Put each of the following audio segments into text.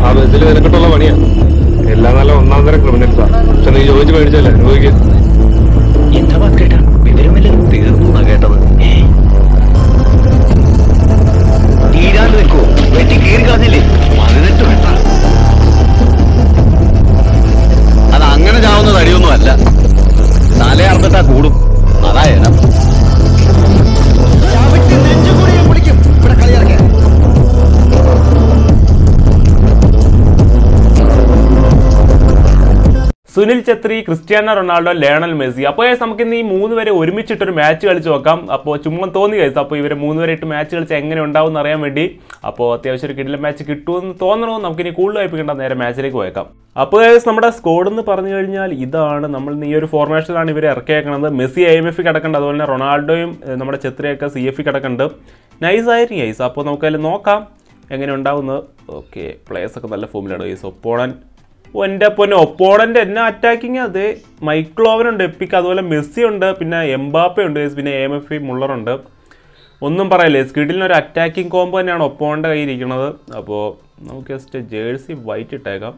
ആ ബസ്സിൽ നിനക്കിട്ടുള്ള പണിയാ എല്ലാം നല്ല ഒന്നാം തരം ക്രിമിനൽസാ പക്ഷെ നീ ചോദിച്ചു മേടിച്ചല്ലേ അനുഭവിക്കുക എന്താ വാക്കേട്ടാ വിവരമില്ലല്ലോ തീർന്നു കേട്ടത് തീരാണ്ട് നിൽക്കോ വെട്ടി കീറി കളഞ്ഞില്ലേ പതിനെട്ട് വെട്ട അത് അങ്ങനെ ചാവുന്ന തടിയൊന്നും അല്ല തല അർത്തിട്ടാ കൂടും അതാ ഇനം Sunil Chhetri Cristiano Ronaldo Lionel Messi അപ്പോൾ guys, നമുക്ക് ഇന്ന് ഈ മൂന്ന് പേരെ ഒരുമിച്ചിട്ടൊരു മാച്ച് കളിച്ച് നോക്കാം അപ്പോൾ ചുമ്മാ തോന്നി കഴിച്ചു അപ്പോൾ ഇവരെ മൂന്ന് പേരെ ഇട്ട് മാച്ച് കളിച്ച് എങ്ങനെ ഉണ്ടാവും എന്ന് അറിയാൻ വേണ്ടി അപ്പോൾ അത്യാവശ്യം ഒരു കിടിലൻ മാച്ച് കിട്ടുമെന്ന് തോന്നണോ നമുക്കിനി കൂടുതൽ വായിപ്പിക്കേണ്ട നേരെ മാച്ചിലേക്ക് പോയേക്കാം അപ്പോൾ guys, നമ്മുടെ സ്കോഡ് എന്ന് പറഞ്ഞു കഴിഞ്ഞാൽ ഇതാണ് നമ്മൾ ഇന്ന് ഈ ഒരു ഫോർമേഷനിലാണ് ഇവരെ ഇറക്കിയേക്കണത് മെസ്സി ഐ എം എഫ് കിടക്കുന്നുണ്ട് അതുപോലെ തന്നെ റൊണാൾഡോയും ഏഹ്, നമ്മുടെ ഛത്രിയൊക്കെ സി എഫ് കിടക്കുന്നുണ്ട് നൈസ് ആയിരിക്കും ഗൈസ് അപ്പോൾ നമുക്കതിൽ നോക്കാം എങ്ങനെ ഉണ്ടാവുന്നത് ഓക്കെ പ്ലേയേഴ്സ് ഒക്കെ നല്ല ഫോമിലാണ് ഗൈസ് ഒപ്പോണൻ ഓ എൻ്റെ പൊന്നെ ഒപ്പോണൻ്റ് എന്നെ അറ്റാക്കിങ് അത് മൈക്ലോവനുണ്ട് എപ്പിക്ക് അതുപോലെ മെസ്സി ഉണ്ട് പിന്നെ എംബാപ്പ ഉണ്ട് പിന്നെ എം എഫ് മുള്ളറുണ്ട് ഒന്നും പറയില്ലേ സ്കിഡിലിന് ഒരു അറ്റാക്കിംഗ് കോംബോ തന്നെയാണ് ഒപ്പോണിൻ്റെ കയ്യിൽ ഇരിക്കുന്നത് അപ്പോൾ നമുക്ക് ജസ്റ്റ് ജേഴ്സി വൈറ്റ് ഇട്ടേക്കാം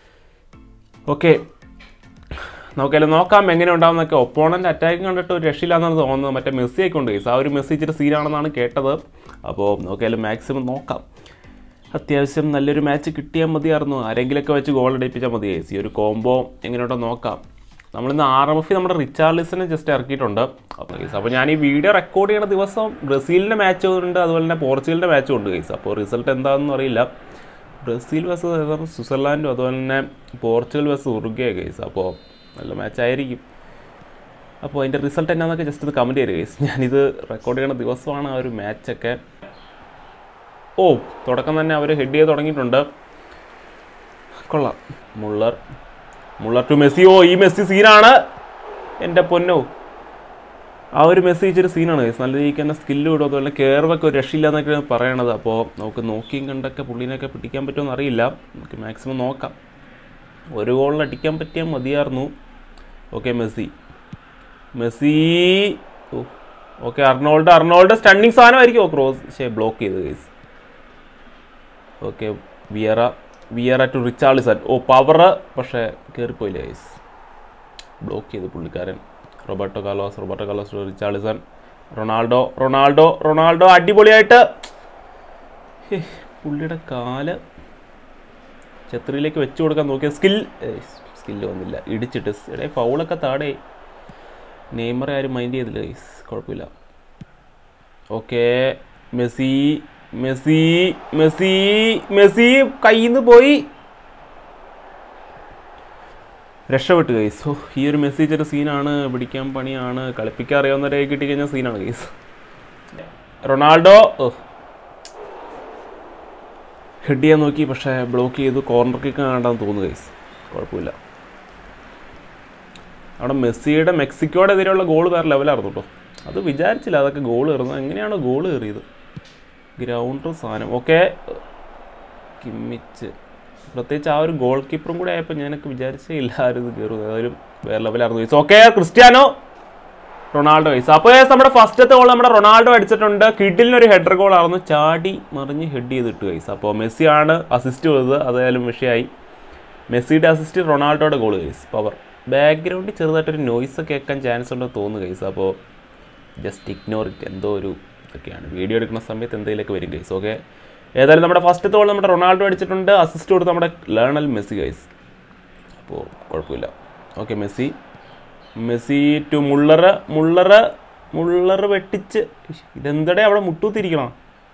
ഓക്കെ നമുക്കെല്ലാം നോക്കാം എങ്ങനെ ഉണ്ടാവുന്നൊക്കെ ഒപ്പോണൻ്റ് അറ്റാക്കിംഗ് കണ്ടിട്ട് ഒരു രക്ഷയില്ലാന്നാണ് തോന്നുന്നത് മറ്റേ മെസ്സി ഒക്കെ ഉണ്ട് ആ ഒരു മെസ്സി ഇച്ചിരി സീനാണെന്നാണ് കേട്ടത് അപ്പോൾ നമുക്കെല്ലാം മാക്സിമം നോക്കാം അത്യാവശ്യം നല്ലൊരു മാച്ച് കിട്ടിയാൽ മതിയായിരുന്നു ആരെങ്കിലുമൊക്കെ വെച്ച് ഗോൾ അടിപ്പിച്ചാൽ മതി ഈ ഒരു കോംബോ എങ്ങനെയുണ്ടോ നോക്കാം നമ്മളിന്ന് ആർ എം എഫ് നമ്മുടെ റിച്ചാർലിസിനെ ജസ്റ്റ് ഇറക്കിയിട്ടുണ്ട് അപ്പോൾ ഗൈസ് അപ്പോൾ ഞാൻ ഈ വീഡിയോ റെക്കോർഡ് ചെയ്യുന്ന ദിവസം ബ്രസീലിൻ്റെ മാച്ച് ഉണ്ട് അതുപോലെ തന്നെ പോർച്ചുഗലിൻ്റെ മാച്ചും ഉണ്ട് ഗൈസ് അപ്പോൾ റിസൾട്ട് എന്താണെന്ന് അറിയില്ല ബ്രസീൽ വസ് സ്വിറ്റ്സർലാൻഡും അതുപോലെ തന്നെ പോർച്ചുഗൽ വസ് ഉറുഗേ ഗൈസ് അപ്പോൾ നല്ല മാച്ച് ആയിരിക്കും അപ്പോൾ അതിൻ്റെ റിസൾട്ട് എന്നാന്നൊക്കെ ജസ്റ്റ് ഒന്ന് കമൻറ്റ് ചെയ്ത് ഗൈസ് ഞാനിത് റെക്കോർഡ് ചെയ്യുന്ന ദിവസമാണ് ആ ഒരു മാച്ചൊക്കെ ഓ തുടക്കം തന്നെ അവർ ഹെഡ് ചെയ്ത് തുടങ്ങിയിട്ടുണ്ട് കൊള്ളാം മുള്ളർ മുള്ളർ ടു മെസ്സി ഓ ഈ മെസ്സി സീനാണ് എൻ്റെ പൊന്നോ ആ ഒരു മെസ്സി ഇച്ചിരി സീനാണ് guys. നല്ല രീതിക്ക് തന്നെ സ്കില്ല് വിടും അതുപോലെ കയറുവൊക്കെ ഒരു രക്ഷയില്ല എന്നൊക്കെയാണ് പറയണത് അപ്പോൾ നമുക്ക് നോക്കിയും കണ്ടൊക്കെ പുള്ളീനെയൊക്കെ പിടിക്കാൻ പറ്റുമെന്ന് അറിയില്ല നമുക്ക് മാക്സിമം നോക്കാം ഒരു ഗോളിൽ അടിക്കാൻ പറ്റിയാൽ മതിയായിരുന്നു ഓക്കെ മെസ്സി മെസ്സി ഓ ഓക്കെ അർണോൾഡ് അർണോൾഡ് സ്റ്റണ്ണിങ് സാധനമായിരിക്കും ഓ ക്രോസ് ശേ ബ്ലോക്ക് ചെയ്ത് guys okay Vieira Vieira to Richarlison ഓ പവർ പക്ഷേ കയറിപ്പോയില്ല ഗൈസ് ബ്ലോക്ക് ചെയ്ത് പുള്ളിക്കാരൻ Roberto Carlos Roberto Carlos to Richarlison Ronaldo Ronaldo Ronaldo അടിപൊളിയായിട്ട് ഹേ, പുള്ളിയുടെ കാല് ഛത്രിയിലേക്ക് വെച്ച് കൊടുക്കാൻ നോക്കിയ സ്കിൽ സ്കില്ല് വന്നില്ല ഇടിച്ചിട്ട് ഇടേ ഫൗളൊക്കെ താടേ നെയ്മറെ ആരും മൈൻഡ് ചെയ്തില്ല ഗൈസ് കുഴപ്പമില്ല okay Messi Messi Messi Messi കയ്യിൽ നിന്ന് പോയി രക്ഷപ്പെട്ടു ഗൈസ് ഓ ഈ ഒരു മെസ്സേജ് ഒരു സീനാണ് പിടിക്കാൻ പണിയാണ് കളിപ്പിക്കാൻ അറിയാവുന്നവരെ കിട്ടിക്കഴിഞ്ഞാൽ സീനാണ് ഗൈസ് റൊണാൾഡോ ഹെഡ് ചെയ്യാൻ നോക്കി പക്ഷേ ബ്ലോക്ക് ചെയ്തു കോർണർ കിക്ക് കാണാൻ തോന്നുന്നു ഗൈസ് കുഴപ്പമില്ല അവിടെ മെസ്സിയുടെ മെക്സിക്കോയുടെ എതിരെയുള്ള ഗോൾ വേറെ ലെവലായിരുന്നു കേട്ടോ അത് വിചാരിച്ചില്ല അതൊക്കെ ഗോൾ കയറുന്നത് എങ്ങനെയാണ് ഗോൾ കയറിയത് ഗ്രൗണ്ടർ സാധനം ഓക്കെ കിമ്മിച്ച് പ്രത്യേകിച്ച് ആ ഒരു ഗോൾ കീപ്പറും കൂടെ ആയപ്പോൾ ഞാനൊക്കെ വിചാരിച്ചേ ഇല്ല ആരും ഇത് കയറും ഏതായാലും വേറെ ലെവലായിരുന്നു guys okay Cristiano Ronaldo guys അപ്പോൾ guys, നമ്മുടെ ഫസ്റ്റത്തെ ഗോൾ നമ്മുടെ റൊണാൾഡോ അടിച്ചിട്ടുണ്ട് കിഡിലിനൊരു ഹെഡർ ഗോൾ ആയിരുന്നു ചാടി മറിഞ്ഞ് ഹെഡ് ചെയ്തിട്ട് ഗൈസ് അപ്പോൾ മെസ്സിയാണ് അസിസ്റ്റ് ചെയ്തത് അതായാലും വിഷയമായി മെസ്സിയുടെ അസിസ്റ്റ് റൊണാൾഡോയുടെ ഗോൾ ഗൈസ് പവർ ബാക്ക്ഗ്രൗണ്ടിൽ ചെറുതായിട്ടൊരു നോയ്സ് കേൾക്കാൻ ചാൻസ് ഉണ്ടെന്ന് തോന്നുന്നു ഗൈസ് അപ്പോൾ ജസ്റ്റ് ഇഗ്നോർ ഇറ്റ് എന്തോ ഒരു ഇതൊക്കെയാണ് വീഡിയോ എടുക്കുന്ന സമയത്ത് എന്തെങ്കിലുമൊക്കെ വരും ഗൈസ് ഓക്കെ ഏതായാലും നമ്മുടെ ഫസ്റ്റത്തെ ഗോൾ നമ്മുടെ റൊണാൾഡോ അടിച്ചിട്ടുണ്ട് അസിസ്റ്റ് കൊടുത്ത് നമ്മുടെ ലേണൽ മെസ്സി ഗൈസ് അപ്പോൾ കുഴപ്പമില്ല okay Messi Messi to Muller Muller Muller വെട്ടിച്ച് ഇഷ്, ഇതെന്തടെ അവിടെ മുട്ടൂത്തിരിക്കണം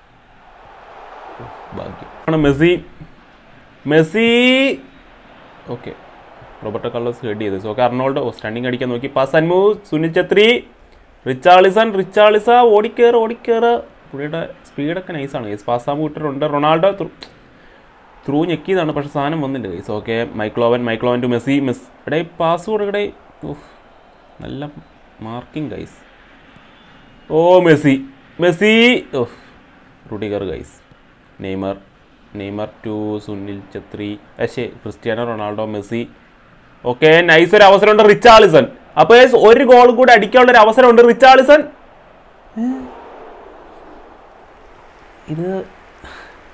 ഭാഗ്യം ആണ് Messi Messi okay Roberto Carlos head ചെയ്തു ഓക്കെ അർണോൾഡോ സ്റ്റണ്ടിങ് അടിക്കാൻ നോക്കി പാസ് അൻമു സുനിൽ ഛത്രി റിച്ചാളിസൺ റിച്ചാളിസ ഓടിക്കേറ് ഓടിക്കേറ് പുള്ളിയുടെ സ്പീഡൊക്കെ നൈസാണ് ഗൈസ് പാസ്സാമ്പ് വിട്ടിട്ടുണ്ട് റൊണാൾഡോ ത്രൂ ഞെക്കിയതാണ് പക്ഷെ സാധനം വന്നില്ല ഗൈസ് ഓക്കെ മൈക്ലോവൻ മൈക്ലോവൻ ടു മെസ്സി മെസ് എടേ പാസ് കൊടുക്കടേ ഉഫ്, നല്ല മാർക്കിംഗ് ഗൈസ് ഓ മെസ്സി മെസ്സി ഓഹ് Rudiger guys Neymar Neymar to Sunil Chhetri പക്ഷേ Cristiano Ronaldo Messi okay nice ഒരു അവസരമുണ്ട് റിച്ചാളിസൺ അപ്പോൾ guys, ഒരു ഗോൾ കൂടി അടിക്കാനുള്ള ഒരു അവസരമുണ്ട് റിച്ചാളിസൺ ഇത്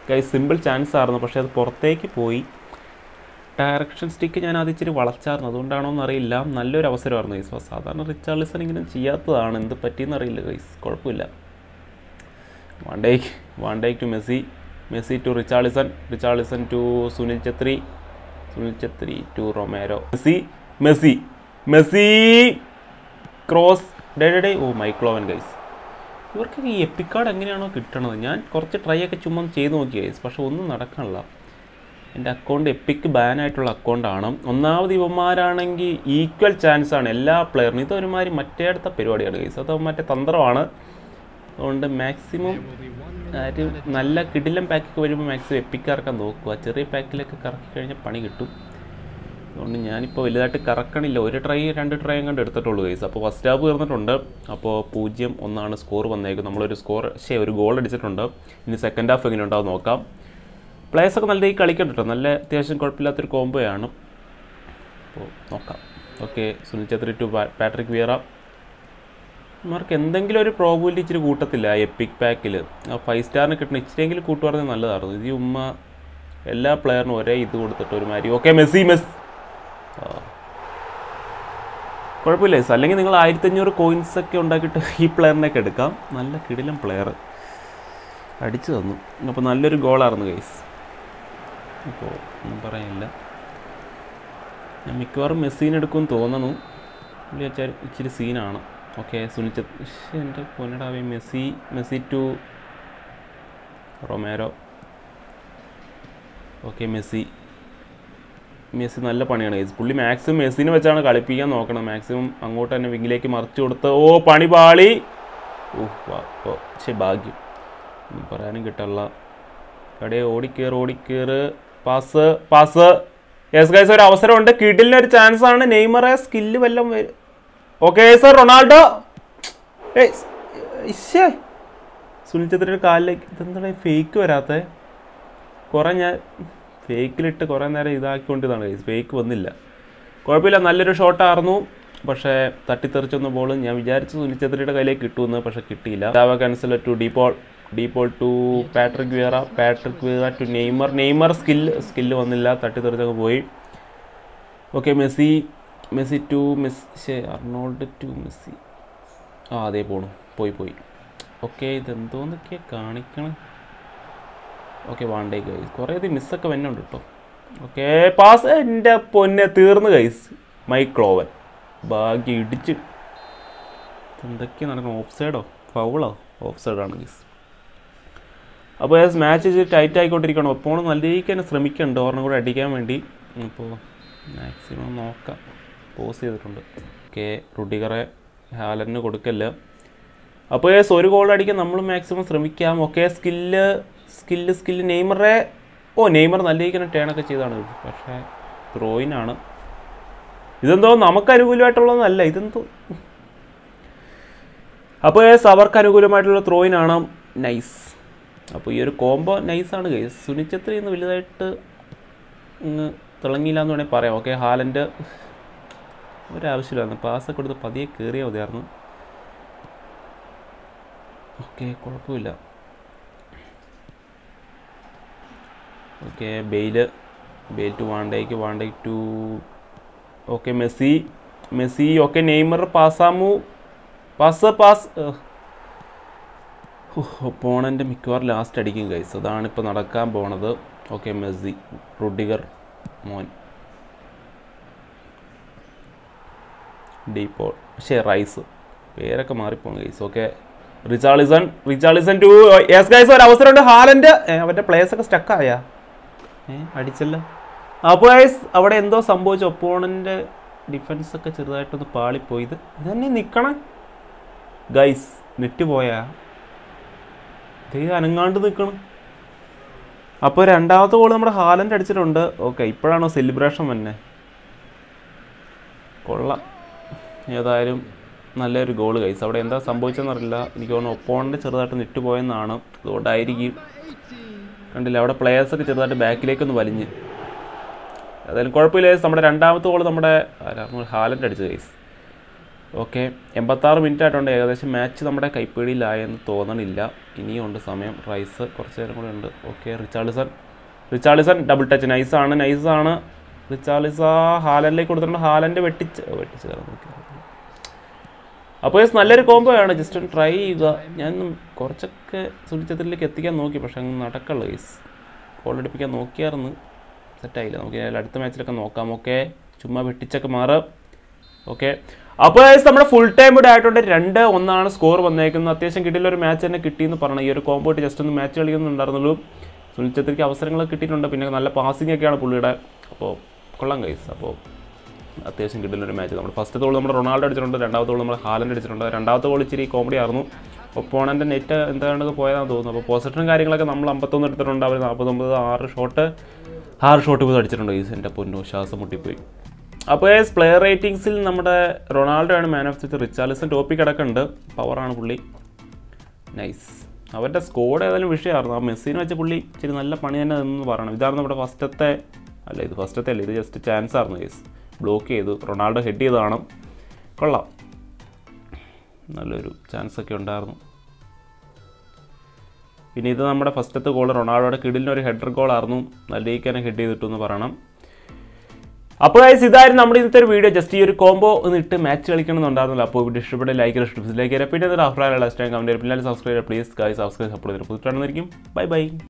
കൈ സിമ്പിൾ ചാൻസ് ആയിരുന്നു പക്ഷേ അത് പുറത്തേക്ക് പോയി ഡയറക്ഷൻ സ്റ്റിക്ക് ഞാൻ അത് ഇച്ചിരി വളച്ചായിരുന്നു അതുകൊണ്ടാണോ എന്നറിയില്ല നല്ലൊരു അവസരമായിരുന്നു ഗൈസ് അപ്പോൾ സാധാരണ റിച്ചാർലിസൺ ഇങ്ങനെ ചെയ്യാത്തതാണ് എന്ത് പറ്റിയെന്ന് അറിയില്ല ഗൈസ് കുഴപ്പമില്ല വൺ ഡേക്ക് വൺ ഡേക്ക് to Messi Messi to Richarlison Richarlison to Sunil Chhetri Sunil Chhetri to Romero Messi Messi Messi cross ഡേ ഡേ ഡേ ഓ മൈക്ലോവൻ ഗൈസ് ഇവർക്ക് ഈ എപ്പിക് കാർഡ് എങ്ങനെയാണോ കിട്ടണത് ഞാൻ കുറച്ച് ട്രൈ ഒക്കെ ചുമ്മാ ചെയ്ത് നോക്കി ഗൈസ് പക്ഷെ ഒന്നും നടക്കണില്ല എൻ്റെ അക്കൗണ്ട് എപ്പിക്ക് ബാൻ ആയിട്ടുള്ള അക്കൗണ്ടാണ് ഒന്നാമത് ഇവന്മാരാണെങ്കിൽ ഈക്വൽ ചാൻസ് ആണ് എല്ലാ പ്ലെയറിനും ഇത് ഒരുമാതിരി മറ്റേ അടുത്ത പരിപാടിയാണ് ഗൈസ് അത് മറ്റേ തന്ത്രമാണ് അതുകൊണ്ട് മാക്സിമം ഒരു നല്ല കിടിലം പാക്കൊക്കെ വരുമ്പോൾ മാക്സിമം എപ്പിക്ക് ഇറക്കാൻ നോക്കുക ചെറിയ പാക്കിലൊക്കെ കറക്കി കഴിഞ്ഞാൽ പണി കിട്ടും അതുകൊണ്ട് ഞാനിപ്പോൾ വലുതായിട്ട് കറക്കണില്ല ഒരു ട്രൈ രണ്ട് ട്രൈ കണ്ട് എടുത്തിട്ടുള്ളൂ ഗൈസ് അപ്പോൾ ഫസ്റ്റ് ഹാഫ് തീർന്നിട്ടുണ്ട് അപ്പോൾ പൂജ്യം ഒന്നാണ് സ്കോർ വന്നേക്കും നമ്മളൊരു സ്കോർ ശേ ഒരു ഗോൾ അടിച്ചിട്ടുണ്ട് ഇനി സെക്കൻഡ് ഹാഫ് എങ്ങനെ ഉണ്ടാവും നോക്കാം പ്ലേയേഴ്സൊക്കെ നല്ല രീതിയിൽ കളിക്കുന്നുണ്ട് കേട്ടോ നല്ല അത്യാവശ്യം കുഴപ്പമില്ലാത്തൊരു കോംബോയാണ് അപ്പോൾ നോക്കാം okay Sunil Chhetri to Patrick Vieira ഇവർക്ക് എന്തെങ്കിലും ഒരു പ്രോബിലിറ്റി ഇച്ചിരി കൂട്ടത്തില്ല ആ എപ്പിക് പാക്കിൽ ആ ഫൈവ് സ്റ്റാറിന് കിട്ടുന്ന ഇച്ചിരിയെങ്കിലും കൂട്ടുവാർന്നെങ്കിൽ നല്ലതായിരുന്നു ഇത് ഈ ഉമ്മ എല്ലാ പ്ലെയറിനും ഒരേ ഇത് കൊടുത്തിട്ട് ഒരുമാതിരി ഓക്കെ മെസ്സി മെസ് ആ. കുഴപ്പമില്ല ഗൈസ് അല്ലെങ്കിൽ നിങ്ങൾ ആയിരത്തഞ്ഞൂറ് കോയിൻസ് ഒക്കെ ഉണ്ടാക്കിയിട്ട് ഈ പ്ലെയറിനെയൊക്കെ എടുക്കാം നല്ല കിടിലം പ്ലെയർ അടിച്ചു തന്നു അപ്പോൾ നല്ലൊരു ഗോളായിരുന്നു ഗൈസ് അപ്പോൾ ഒന്നും പറയാനില്ല ഞാൻ മിക്കവാറും മെസ്സീനെ എടുക്കുമെന്ന് തോന്നുന്നു പുള്ളി വെച്ചാൽ ഇച്ചിരി സീനാണ് ഓക്കെ സുനിച്ച എൻ്റെ പൊന്നടാവേ Messi Messi to Romero okay Messi Messi നല്ല പണിയാണ് ഗൈസ് പുള്ളി മാക്സിമം മെസ്സിനെ വെച്ചാണ് കളിപ്പിക്കാൻ നോക്കണം മാക്സിമം അങ്ങോട്ട് തന്നെ വിങ്ങിലേക്ക് മറിച്ച് കൊടുത്ത് ഓ പണി പാളി ഓ ഓ ശരി ഭാഗ്യം ഒന്നും പറയാനും കിട്ടല്ല കടയെ ഓടിക്കേറ് ഓടിക്കേറ് പാസ് പാസ് യെസ് ഗൈസ് ഒരു അവസരമുണ്ട് കിഡിലിന് ഒരു ചാൻസ് ആണ് നെയ്മറെ സ്കില്ല് വല്ലതും ഓക്കെ സർ റൊണാൾഡോ ഏയ് സ്- ഇശ്ശേ. സുനിൽ ഛത്രിയുടെ കാലിലേക്ക് ഇതെന്താണ് ഫേക്ക് വരാത്തേ കുറേ ഞാൻ ഫേക്കിലിട്ട് കുറേ നേരം ഇതാക്കിക്കൊണ്ടിരുന്നതാണ് ഗൈസ് ഫേക്ക് വന്നില്ല കുഴപ്പമില്ല നല്ലൊരു ഷോട്ടായിരുന്നു പക്ഷേ തട്ടിത്തെറിച്ചൊന്ന ബോൾ ഞാൻ വിചാരിച്ചു സുനിൽ ഛത്രിയുടെ കയ്യിലേക്ക് കിട്ടുമെന്ന് പക്ഷേ കിട്ടിയില്ല ഡാവ കൻസലർ to De Paul De Paul to Patrick Vieira Patrick Vieira to Neymar Neymar skill skill വന്നില്ല തട്ടിത്തെറിച്ചൊക്കെ പോയി okay Messi Messi to Messi Arnold to Messi ആ അതേ പോണു പോയി പോയി ഓക്കെ ഇതെന്തോന്നൊക്കെയാ കാണിക്കണം ഓക്കെ വാണ്ടേ ഗൈസ് കുറേ ഇത് മിസ്സൊക്കെ വരുന്നുണ്ട് കേട്ടോ ഓക്കെ പാസ് എൻ്റെ പൊന്നെ തീർന്നു ഗൈസ് മൈക്ലോവൻ ഭാഗ്യം ഇടിച്ച് എന്തൊക്കെയാണ് നടക്കണം ഓഫ് സൈഡോ ഫൗളോ ഓഫ് സൈഡാണ് ഗൈസ് അപ്പോൾ ഗൈസ് മാച്ച് ഇച്ചിരി ടൈറ്റ് ആയിക്കൊണ്ടിരിക്കണം അപ്പോൾ നല്ല രീതിക്ക് തന്നെ ശ്രമിക്കുന്നുണ്ട് ഓർണം കൂടെ അടിക്കാൻ വേണ്ടി അപ്പോൾ മാക്സിമം നോക്കാം പോസ് ചെയ്തിട്ടുണ്ട് ഓക്കെ റുഡിഗറെ ഹാലന് കൊടുക്കല്ല അപ്പോൾ ഗൈസ് ഒരു ഗോൾ അടിക്കാൻ നമ്മൾ മാക്സിമം ശ്രമിക്കാം ഓക്കെ സ്കില്ല് സ്കില്ല് സ്കില്ല് നെയ്മറെ ഓ നെയ്മർ നല്ല രീതിക്ക് ടേണൊക്കെ ചെയ്താണ് ഇത്. പക്ഷേ ത്രോയിനാണ് ഇതെന്തോ നമുക്ക് അനുകൂലമായിട്ടുള്ളതൊന്നല്ല ഇതെന്തോ അപ്പോൾ ഗൈസ് അവർക്ക് അനുകൂലമായിട്ടുള്ള ത്രോയിനാണ് നൈസ് അപ്പോൾ ഈ ഒരു കോംബോ നൈസാണ് ഗൈസ് സുനിച്ചത്രി ഇന്ന് വലുതായിട്ട് ഇങ്ങ് തിളങ്ങിയില്ല എന്ന് വേണമെങ്കിൽ പറയാം ഓക്കെ ഹാലൻ്റെ ഒരാവശ്യമില്ലായിരുന്നു പാസ്സൊക്കെ കൊടുത്ത് പതിയെ കയറിയാൽ മതിയായിരുന്നു ഓക്കെ കുഴപ്പമില്ല okay Bale Bale to Van Dijk Van Dijk to okay Messi Messi okay Neymar പാസ്സാമു പാസ് പാസ് ഒപ്പോണൻ്റെ മിക്കവാറും ലാസ്റ്റ് അടിക്കും ഗൈസ് അതാണ് ഇപ്പോൾ നടക്കാൻ പോണത് ഓക്കെ മെസ്സി റുഡിഗർ മോൻ ഡീപ്പോൾ പക്ഷേ റൈസ് പേരൊക്കെ മാറിപ്പോണു guys okay Richarlison Richarlison to yes guys ഒരു അവസരമുണ്ട് ഹാലൻഡ് അവൻ്റെ പ്ലേയേഴ്സൊക്കെ സ്റ്റക്കായാ ഏ അടിച്ചല്ലോ അപ്പോൾ ഗൈസ് അവിടെ എന്തോ സംഭവിച്ചു ഒപ്പോണൻ്റെ ഡിഫൻസ് ഒക്കെ ചെറുതായിട്ടൊന്ന് പാളിപ്പോയി ഇത് ഇതന്നെ നിൽക്കണം ഗൈസ് നെറ്റ് പോയാ ഇത് അനങ്ങാണ്ട് നിൽക്കണം അപ്പോൾ രണ്ടാമത്തെ ഗോൾ നമ്മുടെ ഹാലൻഡ് അടിച്ചിട്ടുണ്ട് ഓക്കെ ഇപ്പോഴാണോ സെലിബ്രേഷൻ തന്നെ കൊള്ളാം ഏതായാലും നല്ലൊരു ഗോൾ കൈസ് അവിടെ എന്താ സംഭവിച്ചെന്നറിയില്ല എനിക്ക് തോന്നുന്നു ഒപ്പോണിൻ്റെ ചെറുതായിട്ട് നെറ്റ് പോയെന്നാണ് അതുകൊണ്ടായിരിക്കും കണ്ടില്ല അവിടെ പ്ലേയേഴ്സൊക്കെ ചെറുതായിട്ട് ബാക്കിലേക്കൊന്ന് വലിഞ്ഞ് ഏതായാലും കുഴപ്പമില്ല guys. നമ്മുടെ രണ്ടാമത്തെ ഗോൾ നമ്മുടെ ആരായിരുന്നു? ഹാലൻഡ് അടിച്ചു കൈസ് ഓക്കെ എൺപത്താറ് മിനിറ്റ് ആയിട്ടുണ്ട് ഏകദേശം മാച്ച് നമ്മുടെ കൈപ്പിടിയിലായെന്ന് തോന്നണില്ല ഇനിയുണ്ട് സമയം റൈസ് കുറച്ച് നേരം കൂടെ ഉണ്ട് okay Richarlison Richarlison double touch നൈസാണ് നൈസാണ് റിച്ചാർലിസ ഹാലൻഡിലേക്ക് കൊടുത്തിട്ടുണ്ട് ഹാലൻഡ് വെട്ടിച്ച് ഓ, വെട്ടിച്ച് കയറാൻ നോക്കി അപ്പോൾ yes, നല്ലൊരു കോംബോ ആണ് ജസ്റ്റ് ഒന്ന് ട്രൈ ചെയ്യുക ഞാൻ കുറച്ചൊക്കെ സുനിച്ചത്തിലേക്ക് എത്തിക്കാൻ നോക്കി പക്ഷെ അങ്ങ് നടക്കുള്ളൂ ഗൈസ് ഗോൾ അടിപ്പിക്കാൻ നോക്കിയായിരുന്നു സെറ്റായില്ല നമുക്ക് ഏതായാലും അടുത്ത മാച്ചിലൊക്കെ നോക്കാം ഓക്കെ ചുമ്മാ വെട്ടിച്ചൊക്കെ മാറുക ഓക്കെ അപ്പോൾ guys, നമ്മുടെ ഫുൾ ടൈം ഇവിടെ ആയിട്ടുണ്ട് രണ്ട് ഒന്നാണ് സ്കോർ വന്നേക്കുന്നത് അത്യാവശ്യം കിട്ടിയുള്ള ഒരു മാച്ച് തന്നെ കിട്ടിയെന്ന് പറഞ്ഞു ഈ ഒരു കോംബോ ഇട്ട് ജസ്റ്റ് ഒന്ന് മാച്ച് കളിക്കുന്നുണ്ടായിരുന്നുള്ളൂ സുനിൽ ഛത്രിക്ക് അവസരങ്ങളൊക്കെ കിട്ടിയിട്ടുണ്ട് പിന്നെ നല്ല പാസിംഗ് ഒക്കെയാണ് പുള്ളിയുടെ അപ്പോൾ കൊള്ളാം കൈസ് അപ്പോൾ അത്യാവശ്യം കിട്ടുന്ന ഒരു മാച്ച് നമ്മുടെ ഫസ്റ്റ് തോൾ നമ്മുടെ റൊണാൾഡോ അടിച്ചിട്ടുണ്ട് രണ്ടാമത്തെ തോൾ നമ്മൾ ഹാലൻഡ് അടിച്ചിട്ടുണ്ട് രണ്ടാമത്തെ ഗോൾ ഇച്ചിരി കോമഡി ആയിരുന്നു ഒപ്പോണൻ്റെ നെറ്റ് എന്താണ്ടൊക്കെ പോയതാണെന്ന് തോന്നുന്നു അപ്പോൾ പോസിറ്ററും കാര്യങ്ങളൊക്കെ നമ്മൾ അമ്പത്തൊന്ന് എടുത്തിട്ടുണ്ട് അവർ നാൽപ്പത്തൊമ്പത് ആറ് ഷോട്ട് ആറ് ഷോട്ട് പോയി അടിച്ചിട്ടുണ്ട് ഈ എൻ്റെ പൊന്നു ശ്വാസം മുട്ടിപ്പോയി അപ്പോൾ പ്ലെയർ റേറ്റിംഗ്സിൽ നമ്മുടെ റൊണാൾഡോ ആണ് മാൻ ഓഫ് ദി റിച്ചാർലിസൺ ടോപ്പിക് കിടക്കുന്നുണ്ട് പവറാണ് പുള്ളി നൈസ് അവരുടെ സ്കോഡ് ഏതായാലും വിഷയമായിരുന്നു ആ മെസ്സിനെ വെച്ച് പുള്ളി ഇച്ചിരി നല്ല പണി തന്നെ എന്ന് പറയണം ഇതാണ് നമ്മുടെ ഫസ്റ്റത്തെ അല്ല ഇത് ഫസ്റ്റത്തെ അല്ല ഇത് ജസ്റ്റ് ചാൻസ് ആയിരുന്നു കേസ് ബ്ലോക്ക് ചെയ്തു റൊണാൾഡോ ഹെഡ് ചെയ്തതാണ് കൊള്ളാം നല്ലൊരു ചാൻസ് ഒക്കെ ഉണ്ടായിരുന്നു പിന്നെ ഇത് നമ്മുടെ ഫസ്റ്റത്തെ ഗോൾ റൊണാൾഡോയുടെ കിടിലിന് ഒരു ഹെഡർ ഗോളായിരുന്നു നല്ല രീതിക്ക് ഹെഡ് ചെയ്തിട്ടു എന്ന് പറയണം അപ്പോൾ ഗൈസ് ഇതായിരുന്നു നമ്മുടെ ഇന്നത്തെ ഒരു വീഡിയോ ജസ്റ്റ് ഈ ഒരു കോംബോ ഒന്ന് ഇട്ട് മാച്ച് കളിക്കണമെന്നുണ്ടായിരുന്നില്ല അപ്പോൾ വീഡിയോ ഇഷ്ടപ്പെട്ട ലൈക്ക് ഇഷ്ടപ്പെട്ട ലൈക്ക് പിന്നെ ഒരു അഭിപ്രായമുള്ള ഇഷ്ടം കമൻറ്റ് പിന്നെ subscribe please guys subscribe support ചെയ്തിട്ട് പുതിയ ബൈ ബൈ